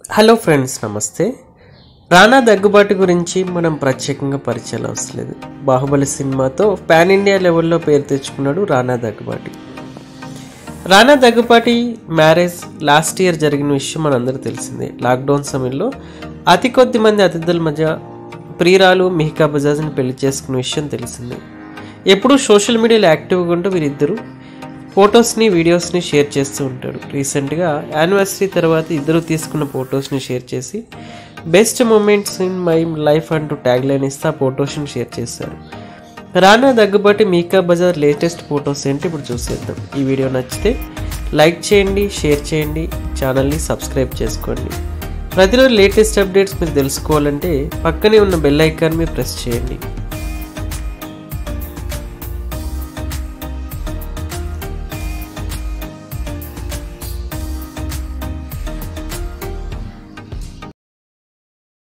hello friends నమస్తే రానా దగ్గుబాటి గురించి మనం ప్రత్యేకంగా పరిచయాలు అవసరం లేదు బాహుబలి సినిమాతో పాన్ ఇండియా లెవెల్లో పేరు తెచ్చుకున్నాడు Rana Daggubati Rana Daggubati marriage last year జరిగిన విషయం మనందరూ తెలిసిందే లాక్డౌన్ సమయంలో అతి కొద్ది మంది అతిథుల మధ్య ప్రియురాలు మిహికా బజాజ్ని పెళ్లి చేసుకున్న విషయం తెలిసిందే ఎప్పుడూ సోషల్ మీడియాలో యాక్టివ్గా ఉంటూ వీరిద్దరూ ఫొటోస్ని వీడియోస్ని షేర్ చేస్తూ ఉంటాడు రీసెంట్గా యానివర్సరీ తర్వాత ఇద్దరు తీసుకున్న ఫొటోస్ని షేర్ చేసి best moments in my life అంటూ ట్యాగ్ లైన్ ఇస్తే ఆ ఫొటోస్ని షేర్ చేశారు రానా దగ్గుబాటి మీకా బజార్ లేటెస్ట్ ఫొటోస్ ఏంటి ఇప్పుడు చూసేద్దాం ఈ వీడియో నచ్చితే లైక్ చేయండి షేర్ చేయండి ఛానల్ని సబ్స్క్రైబ్ చేసుకోండి ప్రతిరోజు లేటెస్ట్ అప్డేట్స్ మీరు తెలుసుకోవాలంటే పక్కనే ఉన్న బెల్ ఐకాన్ మీద ప్రెస్ చేయండి